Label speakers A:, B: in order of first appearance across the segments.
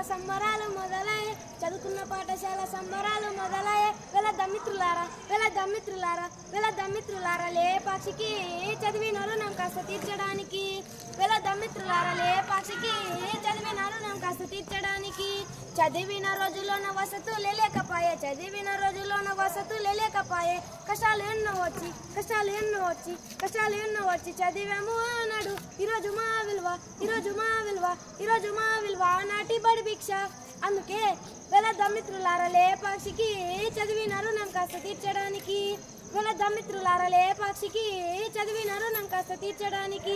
A: సంబరాలు మొదలయ్యే చదువుకున్న పాఠశాల సంబరాలు మొదలయ్యే వెల దమ్మిత్రులారా వెల దమ్మిత్రులారా వెల దమ్మిత్రులారా లే పక్షికి చదివినారు nam కాస్త తీర్చడానికి వెల దమ్మిత్రులారా లే పక్షికి చదివినారు nam కాస్త తీర్చడానికి చదివిన రోజుల్లోన వసతులే లేకపాయే చదివిన రోజుల్లోన వసతులే లేకపాయే కష్టాలు ఎన్నో వచ్చి కష్టాలు ఎన్నో వచ్చి కష్టాలు ఎన్నో వచ్చి చదివాము అన్నాడు ఈరోజు మా విలువ ఈరోజు మా విలువ ఈరోజు మా విలువ నాటి బడి భిక్ష అందుకే వెల దమ్మిత్రులారా లే పక్షికి చదివినారు nam కాస్త తీర్చడానికి వెల దమ్మిత్రులారా లే పక్షికి చదివినారు nam కాస్త తీర్చడానికి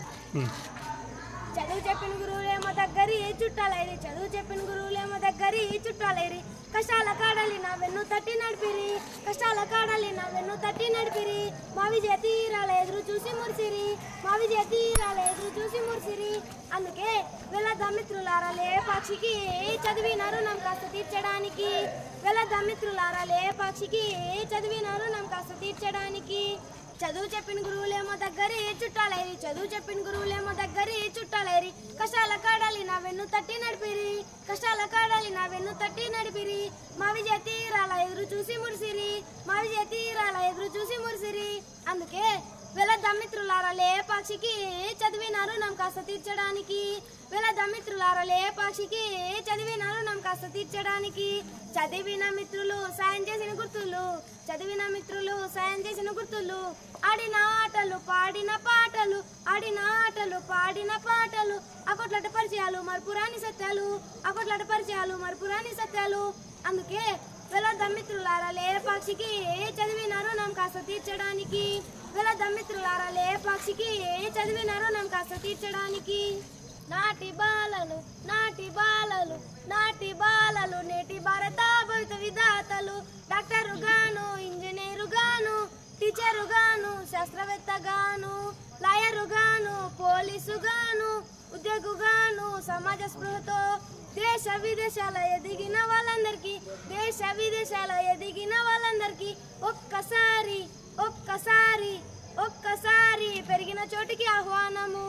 A: చదువు చెప్పిన గురువులేమో దగ్గరి చుట్టాలైరి చదువు చెప్పిన గురువులేమో దగ్గరి చుట్టాలైరి కష్టాల కాడలి నా వెన్ను తట్టి నడిపిరి కష్టాల కాడలి నా వెన్ను తట్టి నడిపిరి మా విజయ తీరాల ఎదురు చూసి మురిసిరి మా విజయ తీరాల ఎదురు చూసి మురిసిరి అందుకే వెళ్ళ దమ్మిత్రులారా లే పక్షికి చదివినారు nam కాస్త తీర్చడానికి వెళ్ళ దమ్మిత్రులారా లే పక్షికి చదివినారు nam కాస్త తీర్చడానికి చదువు చెప్పిన గురువులేమో దగ్గరి చుట్టాలైరి చదువు చెప్పిన గురువులేమో దగ్గరి చుట్టాలైరి కష్టాల కాడాలి నా వెన్ను తట్టి నడిపిరి కష్టాల కాడాలి నా వెన్ను తట్టి నడిపిరి మా విజయ తీరాల ఎదురు చూసి మురిసిరి మా విజయ తీరాల ఎదురు చూసి మురిసిరి అందుకే వెల దమ్మిత్రులారా లే పక్షికి చదివినారు nam కాస్త తీర్చడానికి వెల దమ్మిత్రులారా లే పక్షికి చదివినారు nam కాస్త తీర్చడానికి చదివిన మిత్రులు సాయం చేసిన గుర్తులు చదివిన మిత్రులు సాయం చేసిన గుర్తులు ఆడిన ఆటలు పాడిన పాటలు ఆడిన ఆటలు పాడిన పాటలు అకొట్లాట పరిచయాలు మరుపురాని సత్యాలు అకొట్లాట పరిచయాలు మరుపురాని సత్యాలు అందుకే వెల దమ్మిత్రులారా లే పక్షికి చదివినారు nam కాస్త తీర్చడానికి వెల దమ్మిత్రులారా లే పక్షికి చదివినారు nam కాస్త తీర్చడానికి నాటి బాలలు నాటి బాలలు నాటి బాలలు నేటి భారత భవిత విధాతలు డాక్టరు గాను ఇంజనీరు గాను టీచరు గాను శాస్త్రవేత్త గాను లాయరు గాను పోలీసు గాను ఉద్యోగుగాను సమాజ స్పృహతో దేశ విదేశాల ఎదిగిన వాళ్ళందరికీ దేశ విదేశాల ఎదిగిన వాళ్ళందరికీ ఒక్కసారి ఒక్కసారి ఒక్కసారి పెరిగిన చోటికి ఆహ్వానము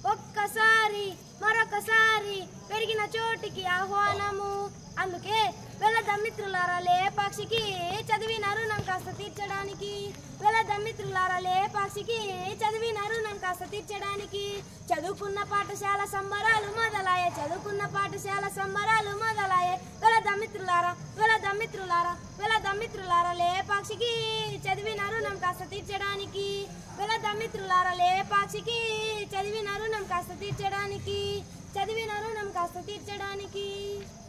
A: ఒక్కసారి మరొకసారి పెరిగిన చోటికి ఆహ్వానము అందుకే వెల దమ్మిత్రులారా లే పక్షికి చదివినారు nam కాస్త తీర్చడానికి వెల దమ్మిత్రులారా లే పక్షికి చదివినారు nam కాస్త తీర్చడానికి చదువుకున్న పాఠశాల సంబరాలు మొదలాయే చదువుకున్న పాఠశాల సంబరాలు మొదలాయే వెల దమ్మిత్రులారా వెల దమ్మిత్రులారా వెల దమ్మిత్రులారా లే పక్షికి చదివినారు nam కాస్త తీర్చడానికి వెల దమ్మిత్రులారా లే పక్షికి చదివినారు nam కాస్త తీర్చడానికి చదివినారు nam కాస్త తీర్చడానికి